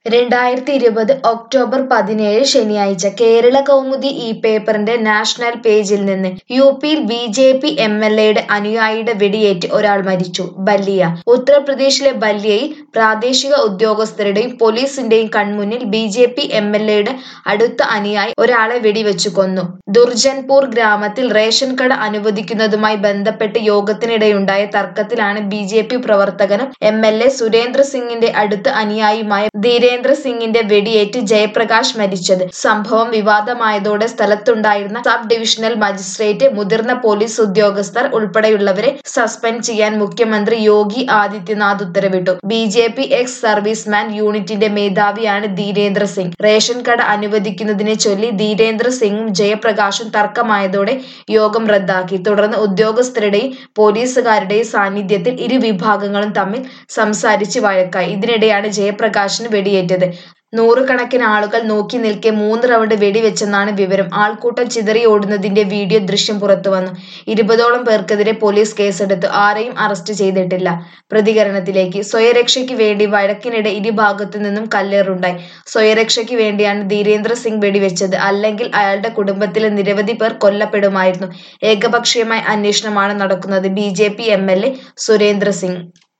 രണ്ടായിരത്തി ഇരുപത് ഒക്ടോബർ പതിനേഴ് ശനിയാഴ്ച കേരള കൗമുദി ഈ പേപ്പറിന്റെ നാഷണൽ പേജിൽ നിന്ന് യു പിയിൽ B J P M L എയുടെ അനുയായിയുടെ വെടിയേറ്റ് ഒരാൾ മരിച്ചു ബല്ലിയ ഉത്തർപ്രദേശിലെ ബല്ലിയയിൽ പ്രാദേശിക ഉദ്യോഗസ്ഥരുടെയും പോലീസിന്റെയും കൺമുന്നിൽ B J P M L എയുടെ അടുത്ത അനുയായി ഒരാളെ വെടിവെച്ചു കൊന്നു ദുർജൻപൂർ ഗ്രാമത്തിൽ റേഷൻ കട അനുവദിക്കുന്നതുമായി ബന്ധപ്പെട്ട് യോഗത്തിനിടെയുണ്ടായ തർക്കത്തിലാണ് ബി ജെ പി പ്രവർത്തകനും എം എൽ എ സുരേന്ദ്ര സിംഗിന്റെ അടുത്ത അനുയായിയുമായ ധീരേന്ദ്ര സിംഗിന്റെ വെടിയേറ്റ് ജയപ്രകാശ് മരിച്ചത് സംഭവം വിവാദമായതോടെ സ്ഥലത്തുണ്ടായിരുന്ന സബ് ഡിവിഷണൽ മജിസ്ട്രേറ്റ് മുതിർന്ന പോലീസ് ഉദ്യോഗസ്ഥർ ഉൾപ്പെടെയുള്ളവരെ സസ്പെൻഡ് ചെയ്യാൻ മുഖ്യമന്ത്രി യോഗി ആദിത്യനാഥ് ഉത്തരവിട്ടു B J P ex serviceman യൂണിറ്റിന്റെ മേധാവിയാണ് ധീരേന്ദ്ര സിംഗ് റേഷൻ കട അനുവദിക്കുന്നതിനെ ചൊല്ലി ധീരേന്ദ്ര സിംഗും ജയപ്രകാശും തർക്കമായതോടെ യോഗം റദ്ദാക്കി തുടർന്ന് ഉദ്യോഗസ്ഥരുടെയും പോലീസുകാരുടെയും സാന്നിധ്യത്തിൽ ഇരു വിഭാഗങ്ങളും തമ്മിൽ സംസാരിച്ച് വഴക്കായി ഇതിനിടെയാണ് ജയപ്രകാശിന് വെടിയേറ്റത് നൂറുകണക്കിന് ആളുകൾ നോക്കി നിൽക്കെ മൂന്ന് റൗണ്ട് വെടിവെച്ചെന്നാണ് വിവരം ആൾക്കൂട്ടം ചിതറി ഓടുന്നതിന്റെ വീഡിയോ ദൃശ്യം പുറത്തുവന്നു ഇരുപതോളം പേർക്കെതിരെ പോലീസ് കേസെടുത്തു ആരെയും അറസ്റ്റ് ചെയ്തിട്ടില്ല പ്രതികരണത്തിലേക്ക് സ്വയരക്ഷയ്ക്ക് വേണ്ടി വഴക്കിനിടെ ഇരുഭാഗത്തു നിന്നും കല്ലേറുണ്ടായി സ്വയരക്ഷയ്ക്ക് വേണ്ടിയാണ് ധീരേന്ദ്ര സിംഗ് വെടിവെച്ചത് അല്ലെങ്കിൽ അയാളുടെ കുടുംബത്തിലെ നിരവധി പേർ കൊല്ലപ്പെടുമായിരുന്നു ഏകപക്ഷീയമായ അന്വേഷണമാണ് നടക്കുന്നത് B J P M L A Surendra Singh